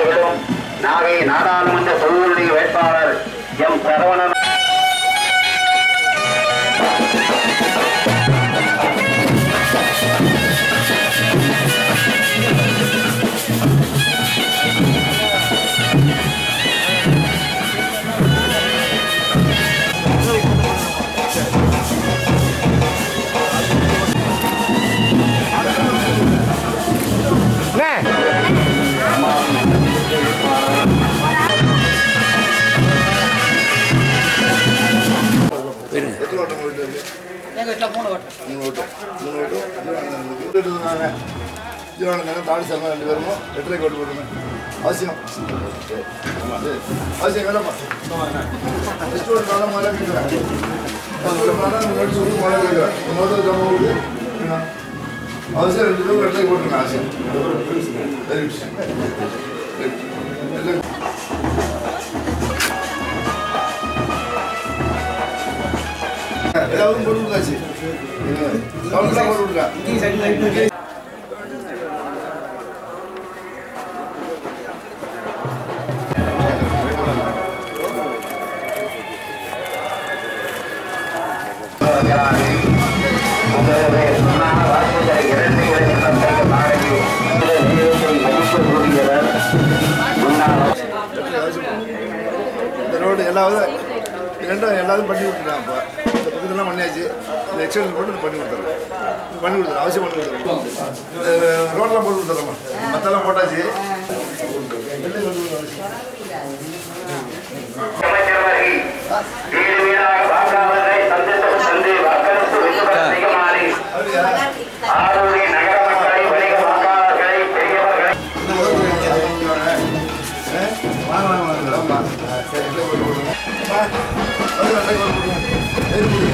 அவர்களும் நாகை நாடாளுமன்ற தொழிலுடைய வேட்பாளர் எம் சரவணன் எத்தனை ஓட்டம் போயிட்டு இருக்கு எங்கள் வீட்டில் மூணு ஓட்டு மூணு ஓட்டம் மூணு ஓட்டம் வீட்டு இருந்தாங்க ஜீவானந்தாங்க தாடி சர்மா ரெண்டு பேரும் எட்டரைக்கு ஓட்டு போட்டுருங்க அவசியம் சரி. அவசியம் வேணாமா நெக்ஸ்ட் ஓட்டு நாளாக முதல்ல கேட்குறேன் நோட்டீஸ் கொடுத்து முதல்ல கேட்குறேன் முதல்ல ஜமா கொடுத்து என்ன? அவசியம் ரெண்டு பேரும் எட்டரைக்கு போட்டுருங்க அவசியம் வெரி குட் எல்லாம் எல்லாரும் போட்டு விட்டாச்சு கவுன்சிலாக போட்டு விட்டுருக்கா இந்த ரோடு எல்லாவது ரெண்டும் எல்லாரும் பண்ணி விட்டுருக்கான் இப்போ இந்த பக்கத்துலாம் பண்ணியாச்சு இந்த எக்ஸ்டென்ஷன் போட்டு இது பண்ணி கொடுத்துறேன் பண்ணி கொடுத்துறேன் அவசியம் பண்ணி கொடுத்துறேன் ரோடெலாம் போட்டு கொடுத்துறேம்மா மற்றெல்லாம் போட்டாச்சு அமைச்சர்கள் வீடு வீடாக வாக்காளர்களை சந்தித்து சந்தி வாக்களித்து வெற்றி செய்யுமாறு ஆரூரி நகர மக்களை வணிக வாக்காளர்களை பெரியவர்களை இந்த உதவி வாங்க வாங்க வாங்க ஆமாம் சரி போட்டு கொடுங்க அது ரெண்டாயிரம் போட்டு கொடுங்க